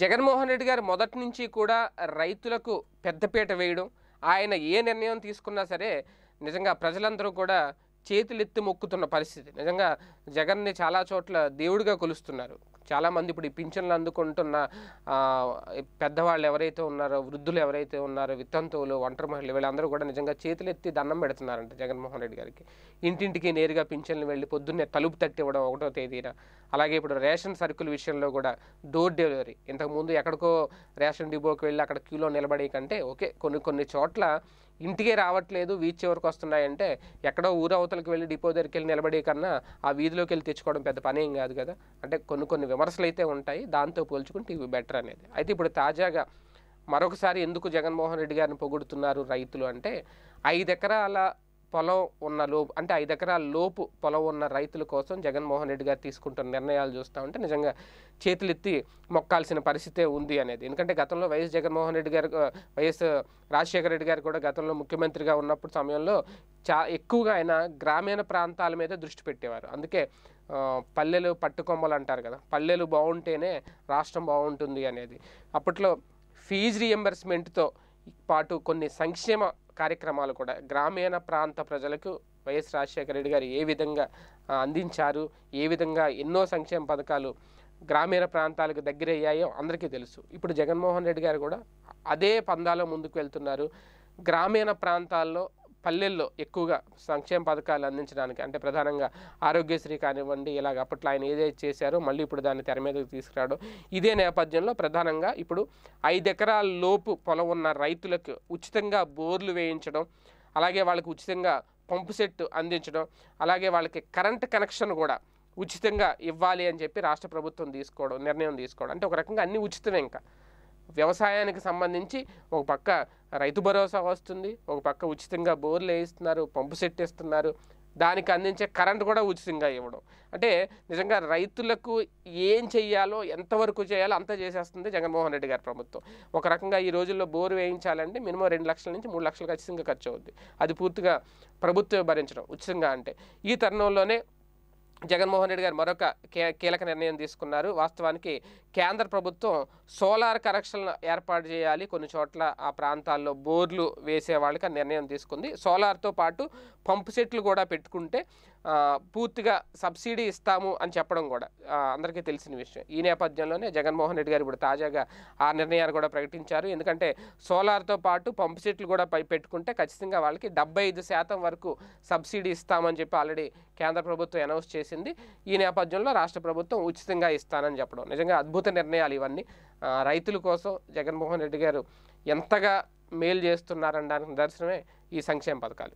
జగన్మోహన్ రెడ్డి గారు మొదటి నుంచి కూడా రైతులకు పెద్దపీట వేయడం ఆయన ఏ నిర్ణయం తీసుకున్నా సరే నిజంగా ప్రజలందరూ కూడా చేతులెత్తి మొక్కుతున్న పరిస్థితి నిజంగా జగన్ని చాలా చోట్ల దేవుడిగా కొలుస్తున్నారు చాలామంది ఇప్పుడు ఈ పింఛన్లు అందుకుంటున్న ఆ, ఈ పెద్దవాళ్ళు ఎవరైతే ఉన్నారో వృద్ధులు ఎవరైతే ఉన్నారో వితంతువులు ఒంటరి మహిళలు వీళ్ళందరూ కూడా నిజంగా చేతులెత్తి దండం పెడుతున్నారంట జగన్మోహన్ రెడ్డి గారికి ఇంటింటికి నేరుగా పింఛన్లు వెళ్ళి పొద్దున్నే తలుపు తట్టి ఇవ్వడం ఒకటో తేదీన అలాగే ఇప్పుడు రేషన్ సరుకుల విషయంలో కూడా డోర్ డెలివరీ ఇంతకుముందు ఎక్కడికో రేషన్ డిపోకి వెళ్ళి అక్కడ క్యూలో నిలబడే కంటే ఓకే కొన్ని కొన్ని చోట్ల ఇంటికే రావట్లేదు వీధి చివరికి వస్తున్నాయంటే ఎక్కడో ఊరు అవతలకి వెళ్ళి డిపో దగ్గరికి వెళ్ళి నిలబడే కన్నా ఆ వీధిలోకి వెళ్ళి తెచ్చుకోవడం పెద్ద పని ఏం కాదు కదా అంటే కొన్ని కొన్ని విమర్శలు అయితే ఉంటాయి దాంతో పోల్చుకుంటే ఇవి బెటర్ అనేది అయితే ఇప్పుడు తాజాగా మరొకసారి ఎందుకు జగన్మోహన్ రెడ్డి గారిని పొగుడుతున్నారు రైతులు అంటే ఐదు ఎకరాల పొలం ఉన్న లోపు అంటే ఐదు ఎకరాల లోపు పొలం ఉన్న రైతుల కోసం జగన్మోహన్ రెడ్డి గారు తీసుకుంటున్న నిర్ణయాలు చూస్తూ ఉంటే నిజంగా చేతులెత్తి మొక్కాల్సిన పరిస్థితే ఉంది అనేది ఎందుకంటే గతంలో వైఎస్ జగన్మోహన్ రెడ్డి గారు వైఎస్ రాజశేఖర రెడ్డి గారు కూడా గతంలో ముఖ్యమంత్రిగా ఉన్నప్పుడు సమయంలో చా ఎక్కువగా ఆయన గ్రామీణ ప్రాంతాల మీద దృష్టి పెట్టేవారు అందుకే ఆ, పల్లెలు పట్టుకొమ్మలు అంటారు కదా పల్లెలు బాగుంటేనే రాష్ట్రం బాగుంటుంది అనేది అప్పట్లో ఫీజు రియంబర్స్మెంట్తో పాటు కొన్ని సంక్షేమ కార్యక్రమాలు కూడా గ్రామీణ ప్రాంత ప్రజలకు వైఎస్ రాజశేఖర రెడ్డి గారు ఏ విధంగా ఆ, అందించారు ఏ విధంగా ఎన్నో సంక్షేమ పథకాలు గ్రామీణ ప్రాంతాలకు దగ్గరయ్యాయో అందరికీ తెలుసు ఇప్పుడు జగన్మోహన్ రెడ్డి గారు కూడా అదే పందాలో ముందుకు వెళ్తున్నారు గ్రామీణ ప్రాంతాల్లో పల్లెల్లో ఎక్కువగా సంక్షేమ పథకాలు అందించడానికి అంటే ప్రధానంగా ఆరోగ్యశ్రీ కానివ్వండి ఇలాగ అప్పట్లో ఆయన ఏదైతే చేశారో మళ్ళీ ఇప్పుడు దాన్ని తెర మీదకి తీసుకురావడం ఇదే నేపథ్యంలో ప్రధానంగా ఇప్పుడు ఐదు ఎకరాల లోపు పొలం ఉన్న రైతులకు ఉచితంగా బోర్లు వేయించడం అలాగే వాళ్ళకి ఉచితంగా పంపు సెట్ అందించడం అలాగే వాళ్ళకి కరెంట్ కనెక్షన్ కూడా ఉచితంగా ఇవ్వాలి అని చెప్పి రాష్ట్ర ప్రభుత్వం తీసుకోవడం నిర్ణయం తీసుకోవడం అంటే ఒక రకంగా అన్ని ఉచితమే ఇంకా వ్యవసాయానికి సంబంధించి ఒక పక్క రైతు భరోసా వస్తుంది ఒక పక్క ఉచితంగా బోర్లు వేయిస్తున్నారు పంపు సెట్ ఇస్తున్నారు దానికి అందించే కరెంట్ కూడా ఉచితంగా ఇవ్వడం అంటే నిజంగా రైతులకు ఏం చెయ్యాలో ఎంతవరకు చేయాలో అంత చేసేస్తుంది జగన్మోహన్ రెడ్డి గారి ప్రభుత్వం ఒక రకంగా ఈ రోజుల్లో బోరు వేయించాలంటే మినిమం రెండు లక్షల నుంచి మూడు లక్షలు ఖచ్చితంగా ఖర్చు అవుద్ది అది పూర్తిగా ప్రభుత్వమే భరించడం ఉచితంగా అంటే ఈ తరుణంలోనే జగన్మోహన్ రెడ్డి గారు మరొక కే కీలక నిర్ణయం తీసుకున్నారు వాస్తవానికి కేంద్ర ప్రభుత్వం సోలార్ కనెక్షన్లు ఏర్పాటు చేయాలి కొన్ని చోట్ల ఆ ప్రాంతాల్లో బోర్లు వేసే వాళ్ళకి ఆ నిర్ణయం తీసుకుంది సోలార్తో పాటు పంపు సెట్లు కూడా పెట్టుకుంటే ఆ, పూర్తిగా సబ్సిడీ ఇస్తాము అని చెప్పడం కూడా ఆ, అందరికీ తెలిసిన విషయం ఈ నేపథ్యంలోనే జగన్మోహన్ రెడ్డి గారు ఇప్పుడు తాజాగా ఆ నిర్ణయాన్ని కూడా ప్రకటించారు ఎందుకంటే సోలార్తో పాటు పంపు సెట్లు కూడా పై పెట్టుకుంటే ఖచ్చితంగా వాళ్ళకి డెబ్బై ఐదు శాతం వరకు సబ్సిడీ ఇస్తామని చెప్పి ఆల్రెడీ కేంద్ర ప్రభుత్వం అనౌన్స్ చేసింది ఈ నేపథ్యంలో రాష్ట్ర ప్రభుత్వం ఉచితంగా ఇస్తానని చెప్పడం నిజంగా అద్భుత నిర్ణయాలు ఇవన్నీ ఆ, రైతుల కోసం జగన్మోహన్ రెడ్డి గారు ఎంతగా మేలు చేస్తున్నారనడానికి నిదర్శనమే ఈ సంక్షేమ పథకాలు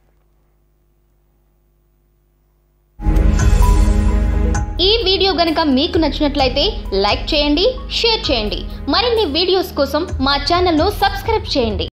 ఈ వీడియో గనుక మీకు నచ్చినట్లయితే లైక్ చేయండి షేర్ చేయండి మరిన్ని వీడియోస్ కోసం మా ఛానల్ను సబ్స్క్రైబ్ చేయండి